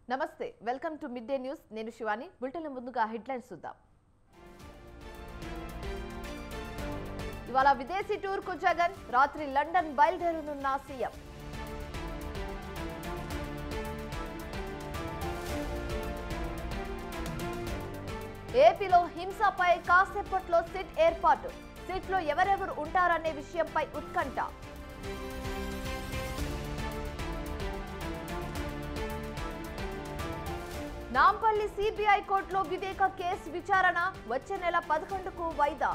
నమస్తే welcome to mid day news నేను Shivani bulletin ముందుగా హెడ్లైన్స్ చూద్దాం ఇవాళ విదేశీ టూర్ కు జగన్ రాత్రి లండన్ బయలుదేరనున్న సీఎం ఏపీలో హింసపై కాసేపట్లో సిట్ ఏర్పాటు సిట్లో ఎవరెవరు ఉంటారనే విషయంపై ఉత్కంఠ నాంపల్లి సిబిఐ కోర్టులో వివేక కేసు విచారణ వచ్చే నెల పదకొండుకు వాయిదా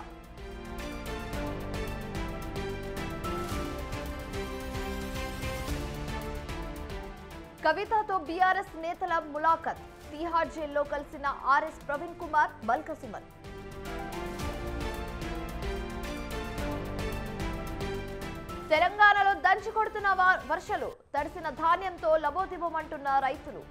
కవితతో బీఆర్ఎస్ నేతల ములాఖత్ తీహార్ జైల్లో కలిసిన ఆర్ఎస్ ప్రవీణ్ కుమార్ బల్కసుమన్ తెలంగాణలో దంచి కొడుతున్న వా- వర్షాలు తడిసిన ధాన్యంతో లబోదిబోమంటున్న రైతులు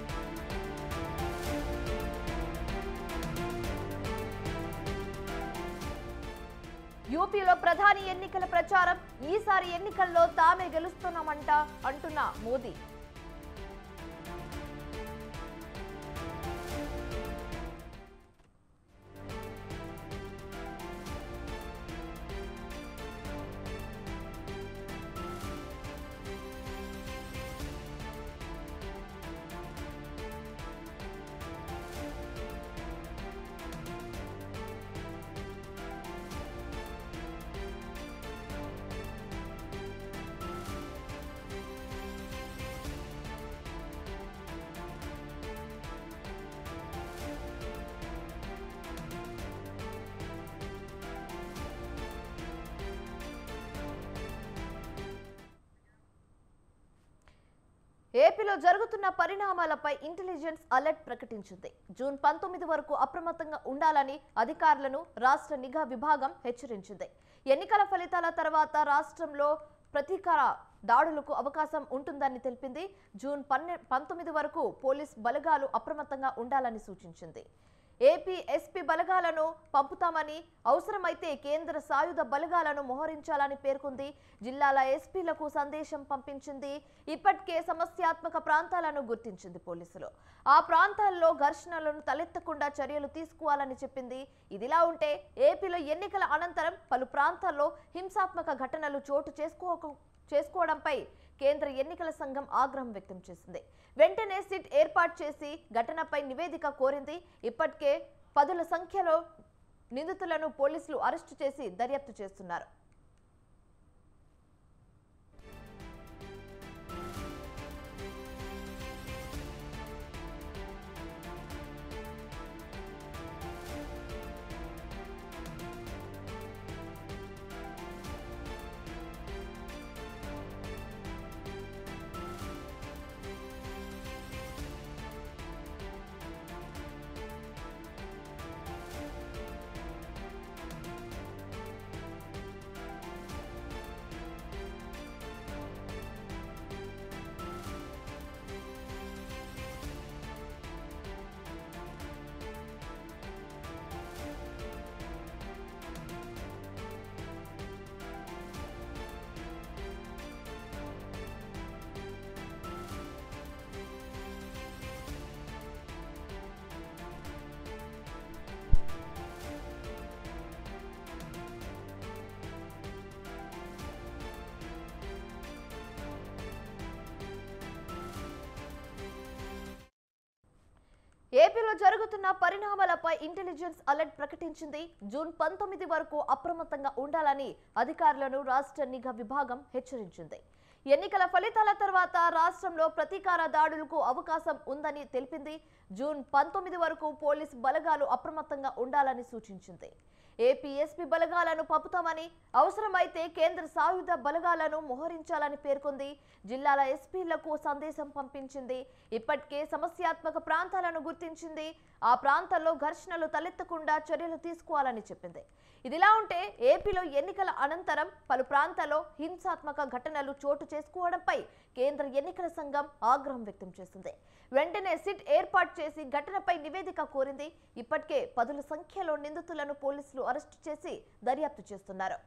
యూపీలో ప్రధాని ఎన్నికల ప్రచారం ఈసారి ఎన్నికల్లో తామే గెలుస్తున్నామంట అంటున్న మోదీ ఏపీలో జరుగుతున్న పరిణామాలపై ఇంటెలిజెన్స్ అలర్ట్ ప్రకటించింది జూన్ పంతొమ్మిది వరకు అప్రమత్తంగా ఉండాలని అధికారులను రాష్ట్ర నిఘా విభాగం హెచ్చరించింది ఎన్నికల ఫలితాల తర్వాత రాష్ట్రంలో ప్రతీకార దాడులకు అవకాశం ఉంటుందని తెలిపింది జూన్ పన్నె పంతొమ్మిది వరకు పోలీస్ బలగాలు అప్రమత్తంగా ఉండాలని సూచించింది ఏపీ ఎస్పీ బలగాలను పంపుతామని అవసరమైతే కేంద్ర సాయుధ బలగాలను మోహరించాలని పేర్కొంది జిల్లాల ఎస్పీలకు సందేశం పంపించింది ఇప్పటికే సమస్యాత్మక ప్రాంతాలను గుర్తించింది పోలీసులు ఆ ప్రాంతాల్లో ఘర్షణలను తలెత్తకుండా చర్యలు తీసుకోవాలని చెప్పింది ఇదిలా ఉంటే ఏపీలో ఎన్నికల అనంతరం పలు ప్రాంతాల్లో హింసాత్మక ఘటనలు చోటు చేసుకోక చేసుకోవడంపై కేంద్ర ఎన్నికల సంఘం ఆగ్రహం వ్యక్తం చేసింది వెంటనే సిట్ ఏర్పాటు చేసి ఘటనపై నివేదిక కోరింది ఇప్పటికే పదుల సంఖ్యలో నిందితులను పోలీసులు అరెస్టు చేసి దర్యాప్తు చేస్తున్నారు ఏపీలో జరుగుతున్న పరిణామాలపై ఇంటెలిజెన్స్ అలర్ట్ ప్రకటించింది జూన్ పంతొమ్మిది వరకు అప్రమత్తంగా ఉండాలని అధికారులను రాష్ట్ర నిఘా విభాగం హెచ్చరించింది ఎన్నికల ఫలితాల తర్వాత రాష్ట్రంలో ప్రతీకార దాడులకు అవకాశం ఉందని తెలిపింది జూన్ పంతొమ్మిది వరకు పోలీస్ బలగాలు అప్రమత్తంగా ఉండాలని సూచించింది ఏపీ ఎస్పీ బలగాలను పంపుతామని అవసరమైతే కేంద్ర సాయుధ బలగాలను మోహరించాలని పేర్కొంది జిల్లాల ఎస్పీలకు సందేశం పంపించింది ఇప్పటికే సమస్యాత్మక ప్రాంతాలను గుర్తించింది ఆ ప్రాంతాల్లో ఘర్షణలు తలెత్తకుండా చర్యలు తీసుకోవాలని చెప్పింది ఇదిలా ఉంటే ఏపీలో ఎన్నికల అనంతరం పలు ప్రాంతాల్లో హింసాత్మక ఘటనలు చోటు చేసుకోవడంపై కేంద్ర ఎన్నికల సంఘం ఆగ్రహం వ్యక్తం చేసింది వెంటనే సిట్ ఏర్పాటు చేసి ఘటనపై నివేదిక కోరింది ఇప్పటికే పదుల సంఖ్యలో నిందితులను పోలీసులు అరెస్టు చేసి దర్యాప్తు చేస్తున్నారు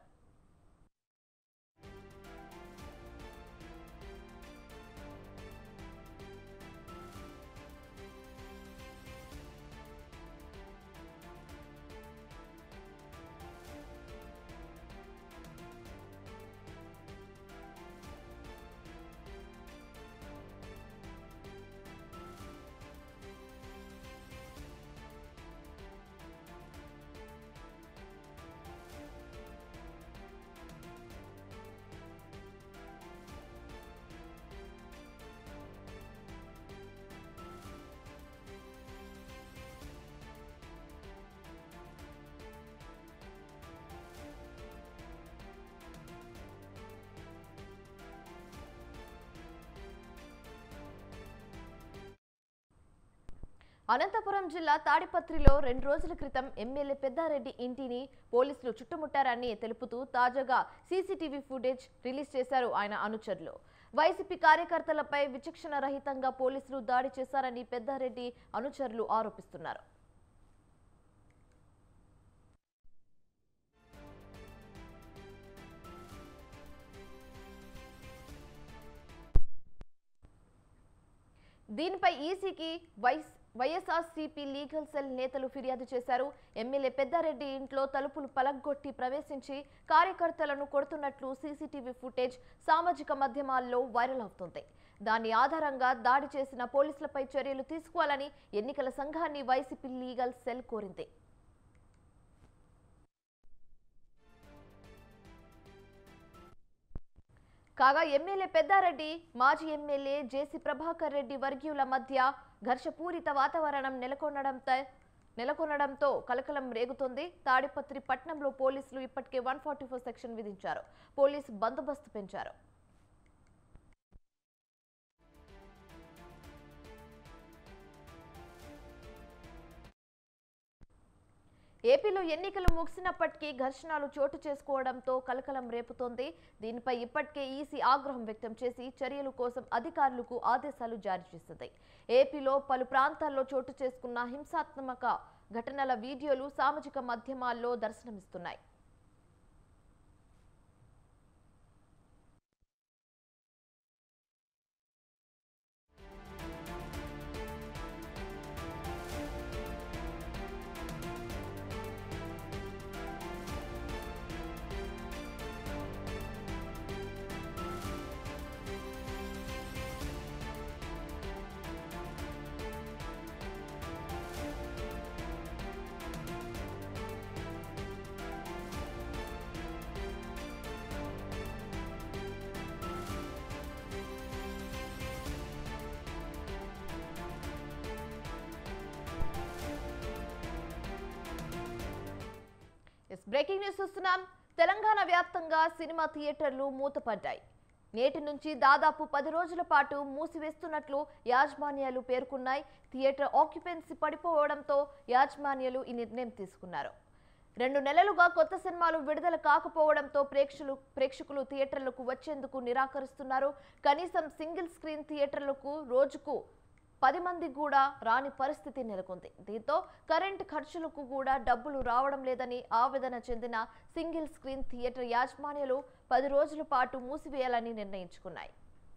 అనంతపురం జిల్లా తాడిపత్రిలో రెండు రోజుల క్రితం ఎమ్మెల్యే పెద్దారెడ్డి ఇంటిని పోలీసులు చుట్టుముట్టారని తెలుపుతూ తాజాగా సీసీటీవీ ఫుటేజ్ రిలీజ్ చేశారు ఆయన అనుచరులు వైసీపీ కార్యకర్తలపై విచక్షణ రహితంగా పోలీసులు దాడి చేశారని పెద్దారెడ్డి అనుచరులు ఆరోపిస్తున్నారు దీనిపై ఈసీకి వైస్ వైఎస్ఆర్సీపీ లీగల్ సెల్ నేతలు ఫిర్యాదు చేశారు ఎమ్మెల్యే పెద్దారెడ్డి ఇంట్లో తలుపులు పలగ్గొట్టి ప్రవేశించి కార్యకర్తలను కొడుతున్నట్లు సీసీటీవీ ఫుటేజ్ సామాజిక మాధ్యమాల్లో వైరల్ అవుతుంది దాని ఆధారంగా దాడి చేసిన పోలీసులపై చర్యలు తీసుకోవాలని ఎన్నికల సంఘాన్ని వైసీపీ లీగల్ సెల్ కోరింది కాగా ఎమ్మెల్యే పెద్దారెడ్డి మాజీ ఎమ్మెల్యే జేసీ ప్రభాకర్ రెడ్డి వర్గీయుల మధ్య ఘర్షపూరిత వాతావరణం నెలకొనడంతో నెలకొనడంతో కలకలం రేగుతోంది తాడిపత్రి పట్నంలో పోలీసులు ఇప్పటికే వన్ ఫార్టీ ఫోర్ సెక్షన్ విధించారు పోలీసు బందోబస్తు పెంచారు ఏపీలో ఎన్నికలు ముగిసినప్పటికీ ఘర్షణలు చోటు చేసుకోవడంతో కలకలం రేపుతోంది దీనిపై ఇప్పటికే ఈసీ ఆగ్రహం వ్యక్తం చేసి చర్యల కోసం అధికారులకు ఆదేశాలు జారీ చేసింది ఏపీలో పలు ప్రాంతాల్లో చోటు చేసుకున్న హింసాత్మక ఘటనల వీడియోలు సామాజిక మాధ్యమాల్లో దర్శనమిస్తున్నాయి ఎస్ బ్రేకింగ్ న్యూస్ చూస్తున్నాం తెలంగాణ వ్యాప్తంగా సినిమా థియేటర్లు మూతపడ్డాయి నేటి నుంచి దాదాపు పది రోజుల పాటు మూసివేస్తున్నట్లు యాజమాన్యాలు పేర్కొన్నాయి థియేటర్ ఆక్యుపెన్సీ పడిపోవడంతో యాజమాన్యాలు ఈ నిర్ణయం తీసుకున్నారు రెండు నెలలుగా కొత్త సినిమాలు విడుదల కాకపోవడంతో ప్రేక్షకులు ప్రేక్షకులు థియేటర్లకు వచ్చేందుకు నిరాకరిస్తున్నారు కనీసం సింగిల్ స్క్రీన్ థియేటర్లకు రోజుకు పది మంది కూడా రాని పరిస్థితి నెలకొంది దీంతో కరెంట్ ఖర్చులకు కూడా డబ్బులు రావడం లేదని ఆవేదన చెందిన సింగిల్ స్క్రీన్ థియేటర్ యాజమాన్యాలు పది రోజుల పాటు మూసివేయాలని నిర్ణయించుకున్నాయి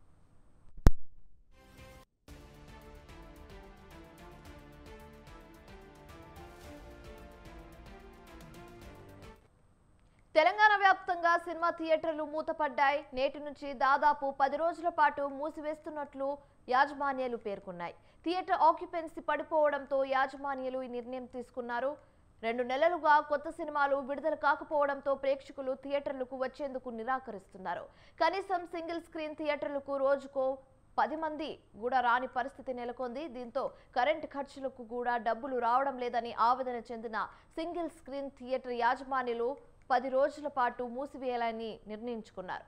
తెలంగాణ వ్యాప్తంగా సినిమా థియేటర్లు మూతపడ్డాయి నేటి నుంచి దాదాపు పది రోజుల పాటు మూసివేస్తున్నట్లు యాజమాన్యాలు పేర్కొన్నాయి థియేటర్ ఆక్యుపెన్సీ పడిపోవడంతో యాజమాన్యాలు ఈ నిర్ణయం తీసుకున్నారు రెండు నెలలుగా కొత్త సినిమాలు విడుదల కాకపోవడంతో ప్రేక్షకులు థియేటర్లకు వచ్చేందుకు నిరాకరిస్తున్నారు కనీసం సింగిల్ స్క్రీన్ థియేటర్లకు రోజుకో పది మంది కూడా రాని పరిస్థితి నెలకొంది దీంతో కరెంట్ ఖర్చులకు కూడా డబ్బులు రావడం లేదని ఆవేదన చెందిన సింగిల్ స్క్రీన్ థియేటర్ యాజమాన్యులు పది రోజుల పాటు మూసివేయాలని నిర్ణయించుకున్నారు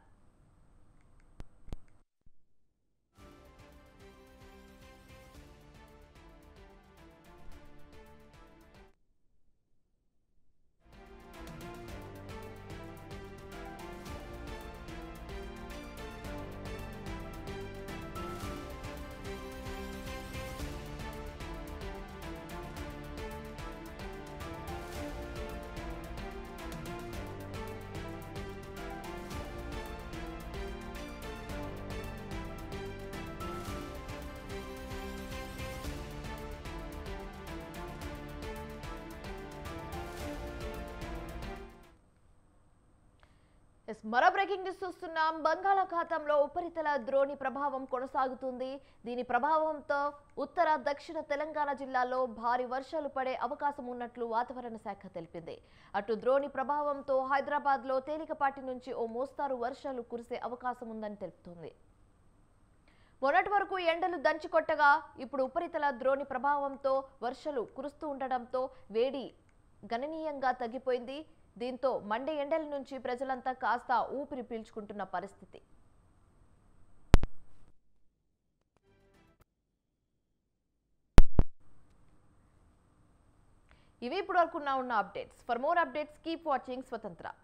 ఎస్ మరో బ్రేకింగ్ న్యూస్ చూస్తున్నాం బంగాళాఖాతంలో ఉపరితల ద్రోణి ప్రభావం కొనసాగుతుంది దీని ప్రభావంతో ఉత్తర దక్షిణ తెలంగాణ జిల్లాలో భారీ వర్షాలు పడే అవకాశం ఉన్నట్లు వాతావరణ శాఖ తెలిపింది అటు ద్రోణి ప్రభావంతో హైదరాబాద్ లో తేలికపాటి నుంచి ఓ మోస్తారు వర్షాలు కురిసే అవకాశం ఉందని తెలుపుతోంది మొన్నటి వరకు ఎండలు దంచికొట్టగా ఇప్పుడు ఉపరితల ద్రోణి ప్రభావంతో వర్షాలు కురుస్తూ ఉండడంతో వేడి గణనీయంగా తగ్గిపోయింది దీంతో మండే ఎండల నుంచి ప్రజలంతా కాస్త ఊపిరి పీల్చుకుంటున్న పరిస్థితి ఇవి ఇప్పుడు వరకు ఉన్న updates for more updates keep watching స్వతంత్ర